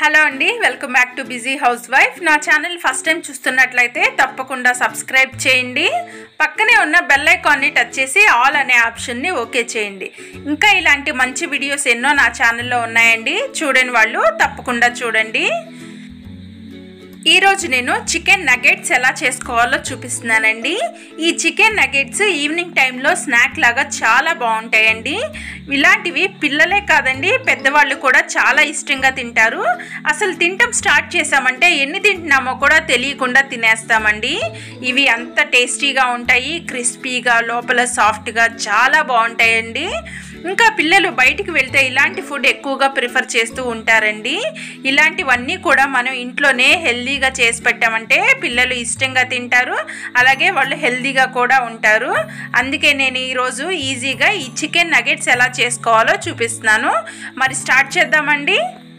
hello అండి welcome back to busy housewife నా channel first time చూస్తున్నట్లయితే తప్పకుండా సబ్స్క్రైబ్ చేయండి పక్కనే ఉన్న బెల్ ఐకాన్ని టచ్ చేసి ఆల్ అనే ఆప్షన్ని ఓకే చేయండి ఇంకా ఇలాంటి మంచి వీడియోస్ ఎన్నో నా ఛానల్లో ఉన్నాయండి చూడని వాళ్ళు తప్పకుండా చూడండి ఈరోజు నేను చికెన్ నగెట్స్ ఎలా చేసుకోవాలో చూపిస్తున్నానండి ఈ చికెన్ నగెట్స్ ఈవినింగ్ టైంలో స్నాక్ లాగా చాలా బాగుంటాయండి ఇలాంటివి పిల్లలే కాదండి పెద్దవాళ్ళు కూడా చాలా ఇష్టంగా తింటారు అసలు తింటం స్టార్ట్ చేసామంటే ఎన్ని తింటున్నామో కూడా తెలియకుండా తినేస్తామండి ఇవి అంత టేస్టీగా ఉంటాయి క్రిస్పీగా లోపల సాఫ్ట్గా చాలా బాగుంటాయండి ఇంకా పిల్లలు బయటికి వెళ్తే ఇలాంటి ఫుడ్ ఎక్కువగా ప్రిఫర్ చేస్తూ ఉంటారండి ఇలాంటివన్నీ కూడా మనం ఇంట్లోనే హెల్దీగా చేసి పెట్టామంటే పిల్లలు ఇష్టంగా తింటారు అలాగే వాళ్ళు హెల్దీగా కూడా ఉంటారు అందుకే నేను ఈరోజు ఈజీగా ఈ చికెన్ నగెట్స్ ఎలా చేసుకోవాలో చూపిస్తున్నాను మరి స్టార్ట్ చేద్దామండి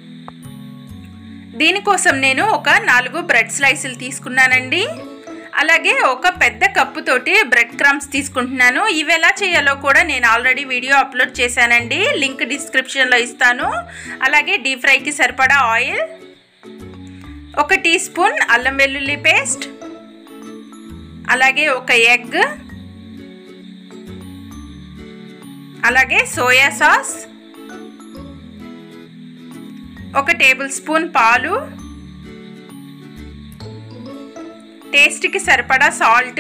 దీనికోసం నేను ఒక నాలుగు బ్రెడ్ స్లైసులు తీసుకున్నానండి అలాగే ఒక పెద్ద కప్పుతోటి బ్రెడ్ క్రమ్స్ తీసుకుంటున్నాను ఇవి ఎలా చేయాలో కూడా నేను ఆల్రెడీ వీడియో అప్లోడ్ చేశానండి లింక్ డిస్క్రిప్షన్లో ఇస్తాను అలాగే డీప్ ఫ్రైకి సరిపడా ఆయిల్ ఒక టీ స్పూన్ అల్లం వెల్లుల్లి పేస్ట్ అలాగే ఒక ఎగ్ అలాగే సోయా సాస్ ఒక టేబుల్ స్పూన్ పాలు టేస్ట్కి సరిపడా సాల్ట్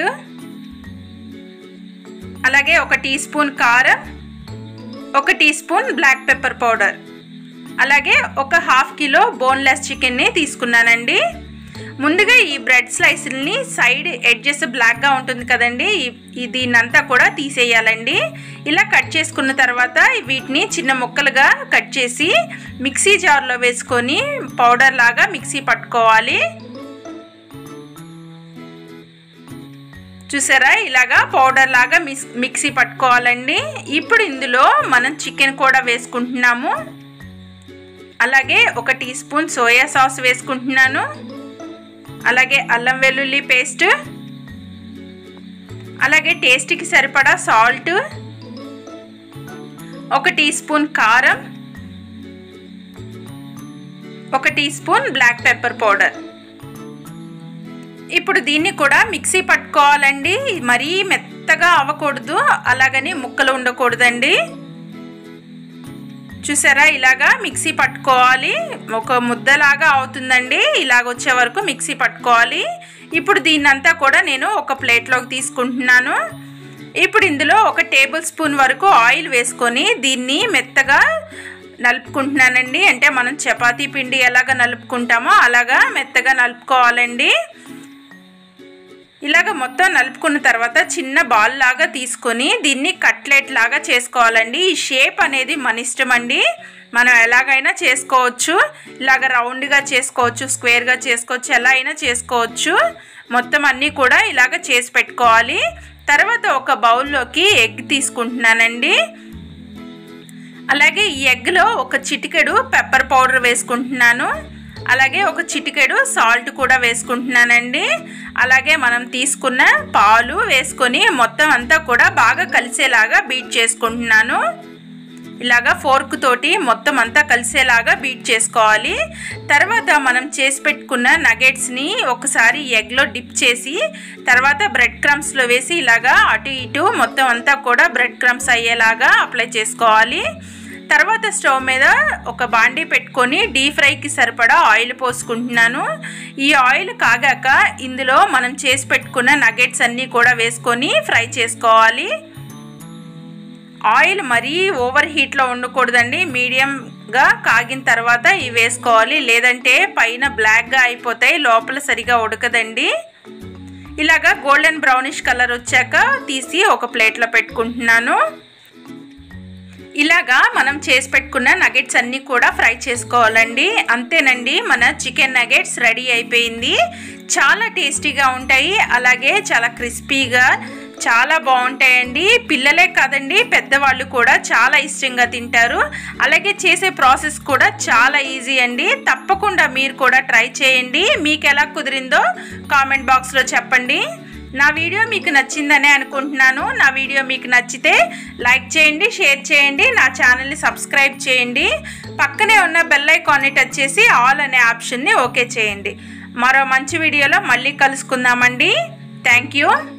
అలాగే ఒక టీ స్పూన్ కారం ఒక teaspoon black pepper powder అలాగే ఒక హాఫ్ కిలో బోన్లెస్ చికెన్ని తీసుకున్నానండి ముందుగా ఈ బ్రెడ్ స్లైస్ని సైడ్ ఎడ్జెస్ బ్లాక్గా ఉంటుంది కదండి దీన్నంతా కూడా తీసేయాలండి ఇలా కట్ చేసుకున్న తర్వాత వీటిని చిన్న ముక్కలుగా కట్ చేసి మిక్సీ జార్లో వేసుకొని పౌడర్ లాగా మిక్సీ పట్టుకోవాలి చూసారా ఇలాగా పౌడర్ లాగా మిక్స్ మిక్సీ పట్టుకోవాలండి ఇప్పుడు ఇందులో మనం చికెన్ కూడా వేసుకుంటున్నాము అలాగే ఒక టీ స్పూన్ సోయా సాస్ వేసుకుంటున్నాను అలాగే అల్లం వెల్లుల్లి పేస్ట్ అలాగే టేస్ట్కి సరిపడా సాల్ట్ ఒక టీ స్పూన్ కారం ఒక teaspoon black pepper powder ఇప్పుడు దీన్ని కూడా మిక్సీ పట్టుకోవాలండి మరీ మెత్తగా అవ్వకూడదు అలాగని ముక్కలు ఉండకూడదండి చూసారా ఇలాగా మిక్సీ పట్టుకోవాలి ఒక ముద్దలాగా అవుతుందండి ఇలాగ వచ్చే వరకు మిక్సీ పట్టుకోవాలి ఇప్పుడు దీన్నంతా కూడా నేను ఒక ప్లేట్లోకి తీసుకుంటున్నాను ఇప్పుడు ఇందులో ఒక టేబుల్ స్పూన్ వరకు ఆయిల్ వేసుకొని దీన్ని మెత్తగా నలుపుకుంటున్నానండి అంటే మనం చపాతీ పిండి ఎలాగ నలుపుకుంటామో అలాగా మెత్తగా నలుపుకోవాలండి ఇలాగ మొత్తం నలుపుకున్న తర్వాత చిన్న బాల్ లాగా తీసుకొని దీన్ని కట్లెట్ లాగా చేసుకోవాలండి ఈ షేప్ అనేది మన ఇష్టం అండి మనం ఎలాగైనా చేసుకోవచ్చు ఇలాగ రౌండ్గా చేసుకోవచ్చు స్క్వేర్గా చేసుకోవచ్చు ఎలా అయినా చేసుకోవచ్చు మొత్తం అన్నీ కూడా ఇలాగ చేసి పెట్టుకోవాలి తర్వాత ఒక బౌల్లోకి ఎగ్ తీసుకుంటున్నానండి అలాగే ఈ ఎగ్లో ఒక చిటికెడు పెప్పర్ పౌడర్ వేసుకుంటున్నాను అలాగే ఒక చిటికెడు సాల్ట్ కూడా వేసుకుంటున్నానండి అలాగే మనం తీసుకున్న పాలు వేసుకొని మొత్తం అంతా కూడా బాగా కలిసేలాగా బీట్ చేసుకుంటున్నాను ఇలాగా ఫోర్క్ తోటి మొత్తం అంతా కలిసేలాగా బీట్ చేసుకోవాలి తర్వాత మనం చేసి పెట్టుకున్న నగెట్స్ని ఒకసారి ఎగ్లో డిప్ చేసి తర్వాత బ్రెడ్ క్రమ్స్లో వేసి ఇలాగా అటు ఇటు మొత్తం అంతా కూడా బ్రెడ్ క్రమ్స్ అయ్యేలాగా అప్లై చేసుకోవాలి తర్వాత స్టవ్ మీద ఒక బాండీ పెట్టుకొని డీప్ ఫ్రైకి సరిపడా ఆయిల్ పోసుకుంటున్నాను ఈ ఆయిల్ కాగాక ఇందులో మనం చేసి పెట్టుకున్న నగెట్స్ అన్నీ కూడా వేసుకొని ఫ్రై చేసుకోవాలి ఆయిల్ మరీ ఓవర్ హీట్లో ఉండకూడదండి మీడియంగా కాగిన తర్వాత ఇవి వేసుకోవాలి లేదంటే పైన బ్లాక్గా అయిపోతాయి లోపల సరిగా ఉడకదండి ఇలాగా గోల్డెన్ బ్రౌనిష్ కలర్ వచ్చాక తీసి ఒక ప్లేట్లో పెట్టుకుంటున్నాను ఇలాగా మనం చేసి పెట్టుకున్న నగెట్స్ అన్నీ కూడా ఫ్రై చేసుకోవాలండి అంతేనండి మన చికెన్ నగెట్స్ రెడీ అయిపోయింది చాలా టేస్టీగా ఉంటాయి అలాగే చాలా క్రిస్పీగా చాలా బాగుంటాయండి పిల్లలే కాదండి పెద్దవాళ్ళు కూడా చాలా ఇష్టంగా తింటారు అలాగే చేసే ప్రాసెస్ కూడా చాలా ఈజీ అండి తప్పకుండా మీరు కూడా ట్రై చేయండి మీకు ఎలా కుదిరిందో కామెంట్ బాక్స్లో చెప్పండి నా వీడియో మీకు నచ్చిందనే అనుకుంటున్నాను నా వీడియో మీకు నచ్చితే లైక్ చేయండి షేర్ చేయండి నా ఛానల్ని సబ్స్క్రైబ్ చేయండి పక్కనే ఉన్న బెల్ ఐకాన్ని టచ్ చేసి ఆల్ అనే ఆప్షన్ని ఓకే చేయండి మరో మంచి వీడియోలో మళ్ళీ కలుసుకుందామండి థ్యాంక్ యూ